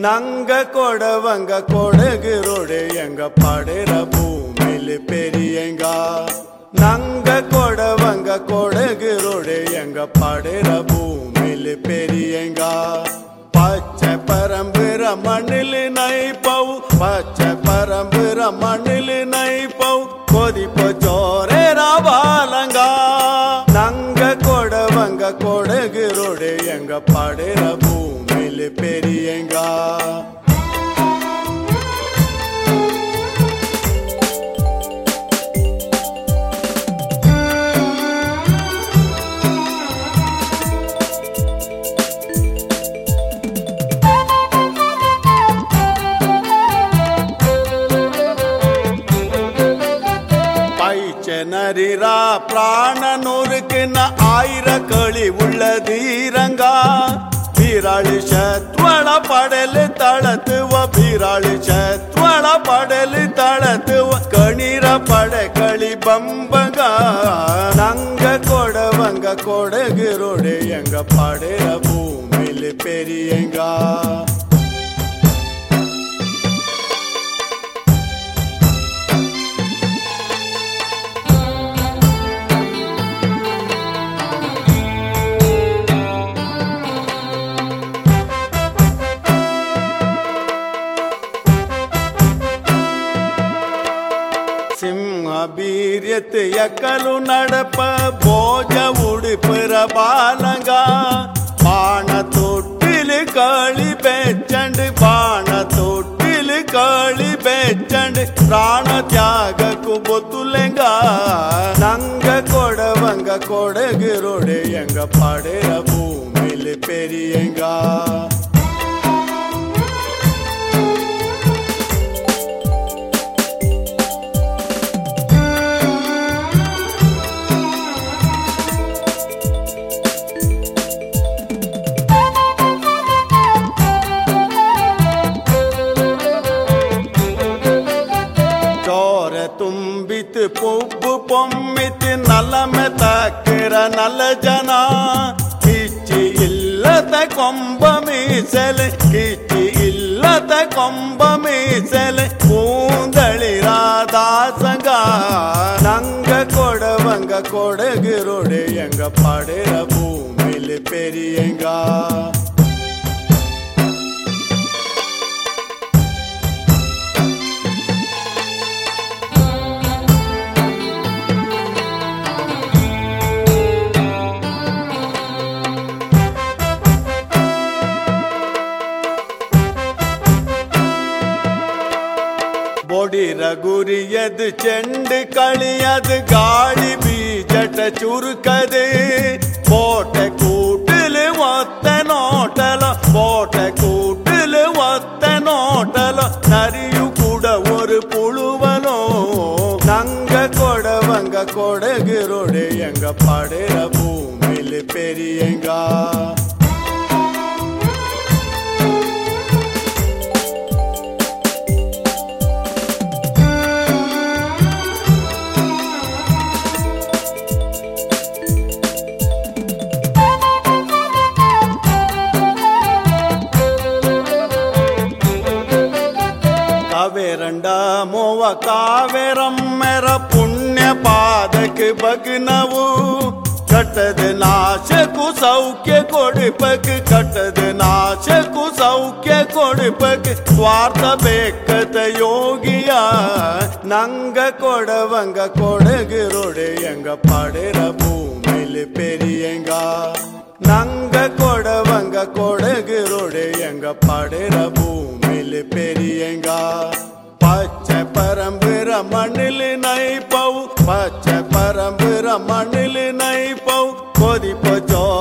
நங்க கொடவங்க கொடகுரோடு எங்க படுற பூமியில் பெரியங்க நங்க கொடவங்க கொடகுரோடு எங்க படுற பூமியில் பெரியங்க பச்சை பரம்புற மண்ணில் நைப்பவு பச்சை பரம்புற மண்ணில் நைப்பவு கொதிப்ப சோரேரா பாலங்கா நங்க கொடவங்க கொடகுரோடு எங்க படுற பூமியில் பெரியங்கா பைச்சனரிரா பிராணனூருக்குன்னு ஆயிர களி உள்ள தீரங்கா பீராளி சத்வள படலு தளத்துவ பீராளி சத்வள படலு தளத்துவ கணீர பட களி பம்பங்கா நங்க கொடவங்க கொடகுரோடு எங்க படுற பூமியில் பெரியங்கா ಸಿಂಹಬೀರ್ಯತ್ ಎಕ್ಕಲು ನಡಪ ಭೋಜ ಉಡುಪುರ ಬಾಲಂಗ ಬಾಣ ತೊಟ್ಟಿಲು ಕಾಳಿ ಬೆಚ್ಚಂಡು ಬಾಣ ತೊಟ್ಟಿಲು ಕಾಳಿ ಬೆಚ್ಚಂಡು ಪ್ರಾಣ ತ್ಯಾಗಕ್ಕೂ ಬೊತ್ತುಲೆಂಗ ನಂಗ ಕೊಡವಂಗ ಕೊಡಗಿರೋಡೆ ಎಂಗ ಪಡೆರ ಭೂಮಿಲಿ ಪೆರಿಯಂಗ ಚೋರ ತುಂಬಿತು ಪೊಬ್ಬು ಪೊಮ್ಮಿತು ನಲಮೆ ತಾಕಿರ ನಲ ಜನ ಕಿಚ್ಚಿ ಇಲ್ಲದ ಕೊಂಬ ಮೀಸಲು ಕಿಚ್ಚಿ ಇಲ್ಲದ ಕೊಂಬ ಮೀಸಲು ಕೂದಳಿರಾದ ಸಂಗ ನಂಗ ಕೊಡವಂಗ ಕೊಡಗಿರೋಡೆ ಎಂಗ ಪಡೆರ ಭೂಮಿಲಿ ಪೆರಿಯಂಗ பொடிர குறியது செண்டு களியது காளி பீஜட்ட சுருக்கது போட்ட கூட்டுல ஒத்த நோட்டல போட்ட கூட்டுல ஒத்த நோட்டல நரியு கூட ஒரு புழுவலோ நங்க கொடவங்க கொடகுரோடு எங்க படுற பூமியில் பெரியங்கா ಕಾವೇರಂಡ ಮೋವ ಕಾವೇರಂ ಮೆರ ಪುಣ್ಯ ಪಾದಕ್ಕೆ ಬಗ್ನವು ಕಟ್ಟದ ನಾಶಕು ಸೌಖ್ಯ ಕೊಡಿಪಕ್ ಕಟ್ಟದ ನಾಶಕು ಸೌಖ್ಯ ಕೊಡಿಪಕ್ ಸ್ವಾರ್ಥ ಬೇಕತ ಯೋಗಿಯ ನಂಗ ಕೊಡವಂಗ ಕೊಡಗಿರೋಡೆ ಎಂಗ ಪಡೆರ ಭೂಮಿಲಿ பெரியங்க நங்க கொடவங்க கொடகுரோடு எங்க படுற பூமியில் பெரியங்க பச்சை பரம்புற மண்ணில் நைப்பவு பச்சை பரம்புற மண்ணில் நைப்பவு கொதிப்ப சோ